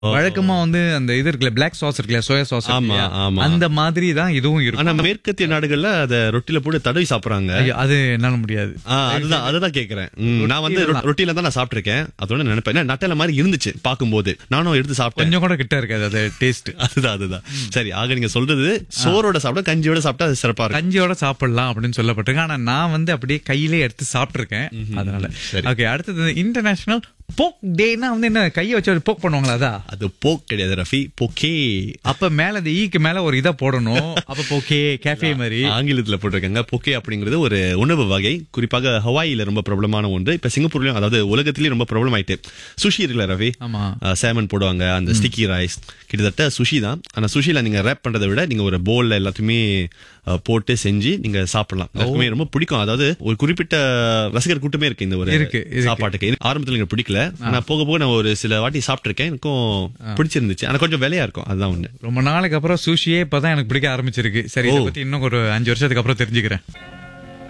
வழக்கமா வந்து அந்த இது இருக்குல்ல பிளாக் சாஸ் இருக்குல்ல சோயா சாஸ் ஆமா, ஆமா. அந்த மாதிரி தான் இதுவும் இருக்கும் ஆனா மேற்கத்திய நாடுகள்ல அத ரொட்டில போட்டு தடவி சாப்பிடுறாங்க ஐயோ, அது என்னால முடியாது ஆ, அதுதான் அதுதான் கேக்குறேன் ம், நான் வந்து ரொ- ரொட்டில தான் நான் சாப்பிட்டிருக்கேன் அதோட நினைப்பேன் ஏன்னா, நட்டல மாதிரி இருந்துச்சு பாக்கும்போது நானும் எடுத்து சாப்பிட்டேன் கொஞ்சம் கூட கிட்ட இருக்காது அது டேஸ்ட் அதுதான் அதுதான் சரி ஆக நீங்க சொல்றது சோறோட சாப்பிட்டா கஞ்சியோட சாப்பிட்டா அது சிறப்பா இருக்கும் கஞ்சியோட சாப்பிடலாம் அப்படின்னு சொல்லப்பட்டிருக்கு ஆனா நான் வந்து அப்படியே கையிலே எடுத்து சாப்பிட்டிருக்கேன் அதனால சரி. ஓகே அடுத்தது இன்டர்நேஷனல் போக் டேனா வந்து என்ன கையை வச்சு போக் பண்ணுவாங்களா அதா அது போக் கிடையாது ரஃபி பொக்கே அப்ப மேல இந்த ஈக்கு மேல ஒரு இதை போடணும் அப்ப போக்கே கேஃபே மாதிரி ஆங்கிலத்துல போட்டிருக்காங்க பொக்கே அப்படிங்கிறது ஒரு உணவு வகை குறிப்பாக ஹவாயில ரொம்ப பிரபலமான ஒன்று இப்ப சிங்கப்பூர்லயும் அதாவது உலகத்திலேயே ரொம்ப பிரபலம் ஆயிட்டு சுஷி இருக்குல்ல ரவி ஆமா சேமன் போடுவாங்க அந்த ஸ்டிக்கி ரைஸ் கிட்டத்தட்ட சுஷி தான் ஆனா சுஷில நீங்க ரேப் பண்றதை விட நீங்க ஒரு போல்ல எல்லாத்தையுமே அஹ், போட்டு செஞ்சு நீங்க சாப்பிடலாம் எல்லாருக்குமே ரொம்ப பிடிக்கும் அதாவது ஒரு குறிப்பிட்ட ரசிகர் கூட்டமே இருக்கு இந்த ஒரு இருக்கு, இருக்கு. சாப்பாட்டுக்கு எனக்கு ஆரம்பத்துல எனக்கு பிடிக்கல ஆனா போக போக நான் ஒரு சில வாட்டி சாப்பிட்டிருக்கேன் எனக்கும் பிடிச்சிருந்துச்சு ஆனா கொஞ்சம் விலையா இருக்கும் அதுதான் ஒண்ணு ரொம்ப நாளைக்கு அப்புறம் சூஷியே இப்பதான் எனக்கு பிடிக்க ஆரம்பிச்சிருக்கு சரி இதை பத்தி இன்னும் ஒரு அஞ்சு வருஷத்துக்கு அப்புறம் தெரிஞ்சுக்கிறேன்